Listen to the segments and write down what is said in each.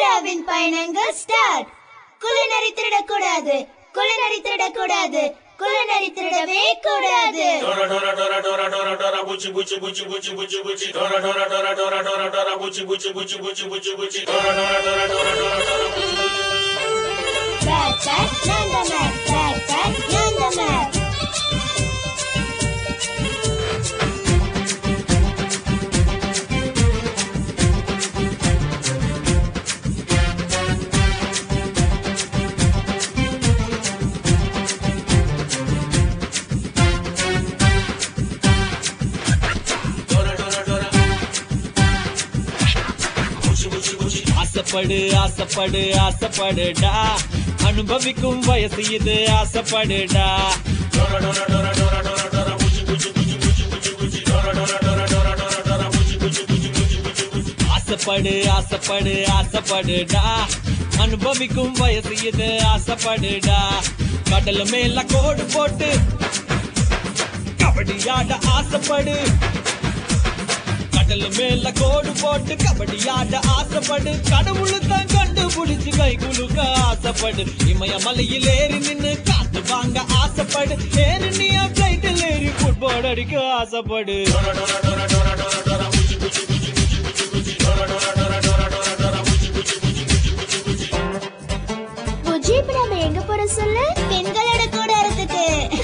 டோராவின் பயணங்கள் ஸ்டார்ட் குள்ளநரி திருடக்கூடாது குள்ளநரி திருடக்கூடாது குள்ளநரி திருடவே கூடாது Dora Dora Dora Dora Dora Dora Bucci Bucci Bucci Bucci Bucci Bucci Dora Dora Dora Dora Dora Dora Bucci Bucci Bucci Bucci Bucci Bucci Dora Dora Dora Dora Dora Dora Bucci Bucci பேட் பேட் நான் தான் map பேட் பேட் நான் தான் map Dora Dora Dora Bucci Bucci Bucci ஆசைப்படு ஆசைப்படு ஆசைப்படுடா அனுபவிக்கும் வயசு இது ஆசைப்படுடா Dora Dora Dora Dora Dora Dora Bucci Bucci Bucci Bucci Bucci Bucci Dora Dora Dora Dora Dora Dora Bucci Bucci Bucci Bucci Bucci Bucci ஆசைப்படு ஆசைப்படு ஆசைப்படுடா அனுபவிக்கும் வயசு இது ஆசைப்படுடா கடல் மேல கோடு போட்டு கபடியாட ஆசைப்படு கடல் மேல கோடு போட்டு கபடியாட ஆசைப்படு கடவுளு தான் கண்டுபிடிச்சு கை குலுக்க ஆசைப்படு இமயமலையில் ஏறி நின்னு காத்து வாங்க ஆசைப்படு ஏறி நீ பிளைட்டில் ஏறி ஃபுட்பால் அடிக்க ஆசைப்படு Dora Dora Dora Dora Dora Dora Bucci Bucci Bucci Bucci Bucci Bucci Dora Dora Dora Dora Dora Dora Bucci Bucci Bucci Bucci Bucci Bucci புஜி இப்ப நம்ம எங்க போற சொல்லு பெண்களோட கூடாரத்துக்கு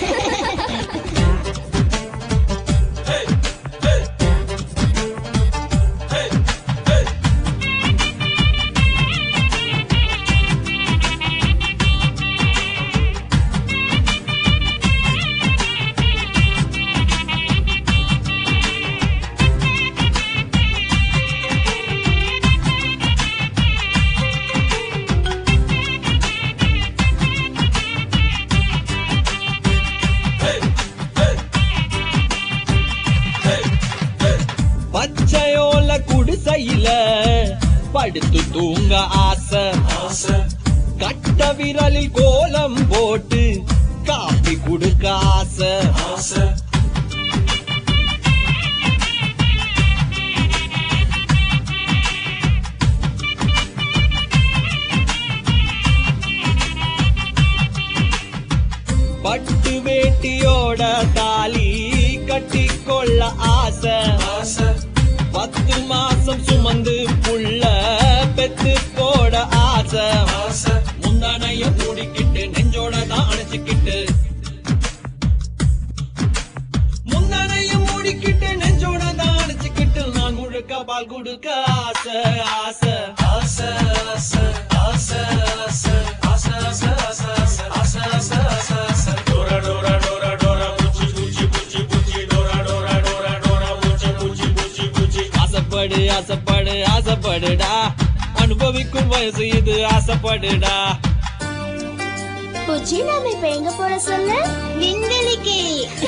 பச்சையோல குடிசையில படுத்து தூங்க ஆசை Asa கட்ட விரலில் கோலம் போட்டு காப்பி குடுக்க ஆசை Asa பட்டு வேட்டியோட தாலி கட்டிக்கொள்ள ஆசை Asa பத்து மாசம் சுமந்து புள்ள பெத்து போட ஆசை Asa முந்தானைய மூடிக்கிட்டு நெஞ்சோட தான் அணைச்சுக்கிட்டு முந்தானைய மூடிக்கிட்டு நெஞ்சோட தான் அணைச்சுக்கிட்டு நான் முழுக்க பால் கொடுக்க ஆசை ஆசை Asa Asa Asa Asa Asa Asa Asa Asa Asa Asa Asa Dora Dora Dora Dora Bucci Bucci Bucci Bucci Dora Dora Dora Dora Bucci Bucci Bucci Bucci ஆசைப்படு ஆசைப்படு ஆசைப்படுடா அனுபவிக்கும் வயசு இது ஆசைப்படுடா புஜி நாம இப்ப எங்க போற சொல்லு விண்வெளிக்கு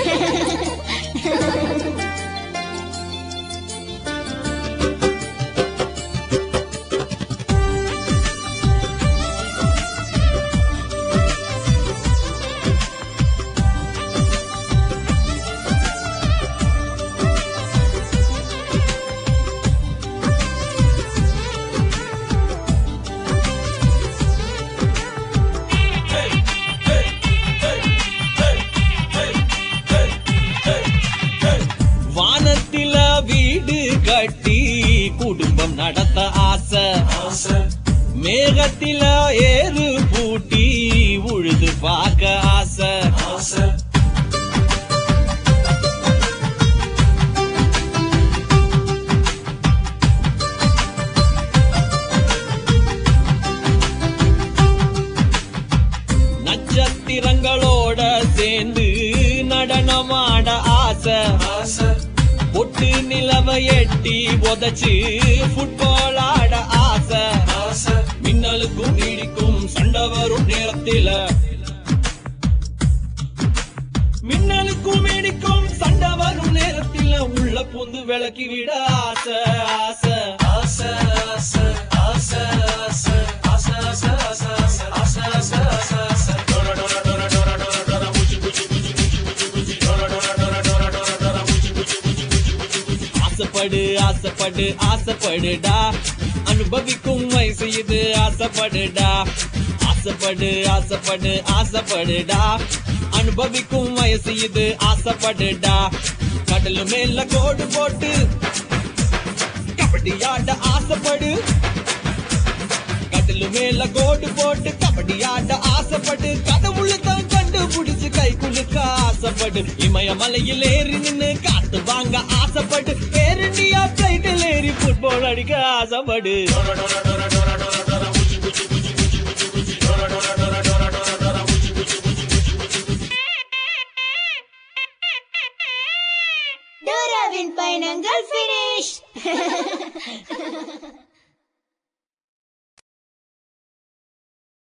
வானத்தில வீடு கட்டி குடும்பம் நடத்த ஆசை Asa மேகத்தில ஏறு பூட்டி உழுது பார்க்க ஆசை Asa நட்சத்திரங்களோட சேர்ந்து நடனமாட ஆசை Asa பொட்டு நிலவை எட்டி உதச்சு ஃபுட்பால் ஆட ஆசை Asa மின்னலுக்கும் நீடிக்கும் சண்டை வரும் நேரத்தில மின்னலுக்கும் நீடிக்கும் சண்டை வரும் நேரத்தில உள்ள பூந்து விளக்கி விட ஆசை ஆசை Asa Asa Asa Asa Asa Asa Asa Asa Asa Asa Asa Dora Dora Dora Dora Dora Dora Bucci Bucci Bucci Bucci Bucci Bucci Dora Dora Dora Dora Dora Dora Bucci Bucci Bucci Bucci Bucci Bucci ஆசைப்படு ஆசைப்படு ஆசைப்படுடா அனுபவிக்கும் வயசு வயசு இது ஆசைப்படுடா ஆசைப்படு ஆசைப்படு ஆசைப்படுடா அனுபவிக்கும் வயசு இது ஆசைப்படுடா கடலு மேல கோடு போட்டு கபடி ஆட ஆசைப்படு கடலு மேல கோடு போட்டு கபடி ஆட ஆசைப்படு கடவுளு தான் கண்டுபிடிச்சு கை குலுக்க ஆசைப்படு இமயமலையில் ஏறி நின்னு காத்து வாங்க ஆசைப்படு ஏர் இந்தியா பிளைட்டில் ஏறி ஃபுட்பால் அடிக்க ஆசைப்படு டோராவின் பயணங்கள் finish